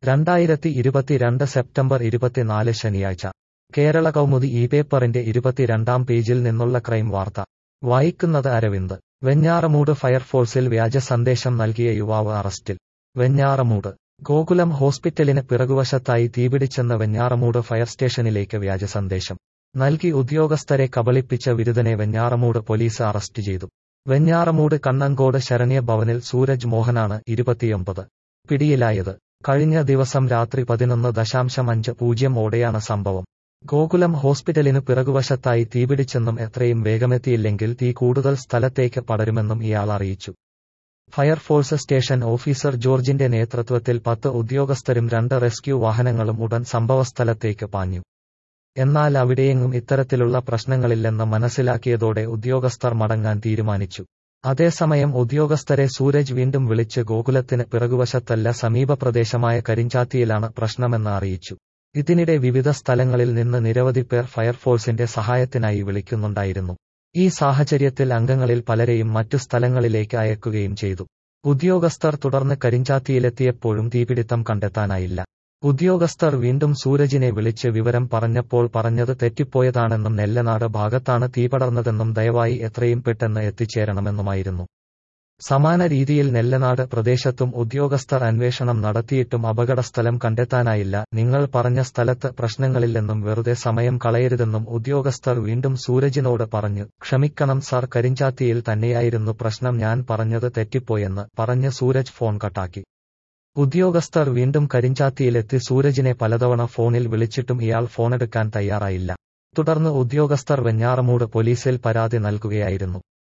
രണ്ടായിരത്തി ഇരുപത്തിരണ്ട് സെപ്റ്റംബർ ഇരുപത്തിനാല് ശനിയാഴ്ച കേരള കൗമുദി ഈ പേപ്പറിന്റെ ഇരുപത്തിരണ്ടാം പേജിൽ നിന്നുള്ള ക്രൈം വാർത്ത വായിക്കുന്നത് അരവിന്ദ് വെഞ്ഞാറമൂട് ഫയർഫോഴ്സിൽ വ്യാജ സന്ദേശം നൽകിയ യുവാവ് അറസ്റ്റിൽ വെഞ്ഞാറമൂട് ഗോകുലം ഹോസ്പിറ്റലിന് പിറകുവശത്തായി തീപിടിച്ചെന്ന വെഞ്ഞാറമൂട് ഫയർ സ്റ്റേഷനിലേക്ക് വ്യാജ സന്ദേശം നൽകി ഉദ്യോഗസ്ഥരെ കബളിപ്പിച്ച വിരുദ്ധനെ വെഞ്ഞാറമൂട് പോലീസ് അറസ്റ്റ് ചെയ്തു വെഞ്ഞാറമൂട് കണ്ണങ്കോട് ശരണ്യ ഭവനിൽ സൂരജ് മോഹനാണ് ഇരുപത്തിയൊമ്പത് പിടിയിലായത് കഴിഞ്ഞ ദിവസം രാത്രി പതിനൊന്ന് ദശാംശം അഞ്ച് പൂജ്യം ഓടെയാണ് സംഭവം ഗോകുലം ഹോസ്പിറ്റലിനു പിറകുവശത്തായി തീപിടിച്ചെന്നും എത്രയും വേഗമെത്തിയില്ലെങ്കിൽ തീ കൂടുതൽ സ്ഥലത്തേക്ക് പടരുമെന്നും ഇയാൾ അറിയിച്ചു ഫയർഫോഴ്സ് സ്റ്റേഷൻ ഓഫീസർ ജോർജിന്റെ നേതൃത്വത്തിൽ പത്ത് ഉദ്യോഗസ്ഥരും രണ്ട് റെസ്ക്യൂ വാഹനങ്ങളും ഉടൻ സംഭവസ്ഥലത്തേക്ക് പാഞ്ഞു എന്നാൽ അവിടെയെങ്ങും ഇത്തരത്തിലുള്ള പ്രശ്നങ്ങളില്ലെന്ന് മനസ്സിലാക്കിയതോടെ ഉദ്യോഗസ്ഥർ മടങ്ങാൻ തീരുമാനിച്ചു അതേസമയം ഉദ്യോഗസ്ഥരെ സൂരജ് വീണ്ടും വിളിച്ച് ഗോകുലത്തിന് പിറകുവശത്തല്ല സമീപ പ്രദേശമായ കരിഞ്ചാത്തിയിലാണ് പ്രശ്നമെന്ന് അറിയിച്ചു ഇതിനിടെ വിവിധ സ്ഥലങ്ങളിൽ നിന്ന് നിരവധി പേർ ഫയർഫോഴ്സിന്റെ സഹായത്തിനായി വിളിക്കുന്നുണ്ടായിരുന്നു ഈ സാഹചര്യത്തിൽ അംഗങ്ങളിൽ പലരെയും മറ്റു സ്ഥലങ്ങളിലേക്ക് അയക്കുകയും ചെയ്തു ഉദ്യോഗസ്ഥർ തുടർന്ന് കരിഞ്ചാത്തിയിലെത്തിയപ്പോഴും തീപിടിത്തം കണ്ടെത്താനായില്ല ഉദ്യോഗസ്ഥർ വീണ്ടും സൂരജിനെ വിളിച്ച് വിവരം പറഞ്ഞപ്പോൾ പറഞ്ഞത് തെറ്റിപ്പോയതാണെന്നും നെല്ലനാട് ഭാഗത്താണ് തീപടർന്നതെന്നും ദയവായി എത്രയും പെട്ടെന്ന് എത്തിച്ചേരണമെന്നുമായിരുന്നു സമാന രീതിയിൽ നെല്ലനാട് പ്രദേശത്തും ഉദ്യോഗസ്ഥർ അന്വേഷണം നടത്തിയിട്ടും അപകടസ്ഥലം കണ്ടെത്താനായില്ല നിങ്ങൾ പറഞ്ഞ സ്ഥലത്ത് പ്രശ്നങ്ങളില്ലെന്നും വെറുതെ സമയം കളയരുതെന്നും ഉദ്യോഗസ്ഥർ വീണ്ടും സൂരജിനോട് പറഞ്ഞു ക്ഷമിക്കണം സാർ കരിഞ്ചാത്തിയിൽ തന്നെയായിരുന്നു പ്രശ്നം ഞാൻ പറഞ്ഞത് തെറ്റിപ്പോയെന്ന് പറഞ്ഞ് സൂരജ് ഫോൺ കട്ടാക്കി ഉദ്യോഗസ്ഥർ വീണ്ടും കരിഞ്ചാത്തിയിലെത്തി സൂരജിനെ പലതവണ ഫോണിൽ വിളിച്ചിട്ടും ഇയാൾ ഫോണെടുക്കാൻ തയ്യാറായില്ല തുടർന്ന് ഉദ്യോഗസ്ഥർ വെഞ്ഞാറമൂട് പോലീസിൽ പരാതി നൽകുകയായിരുന്നു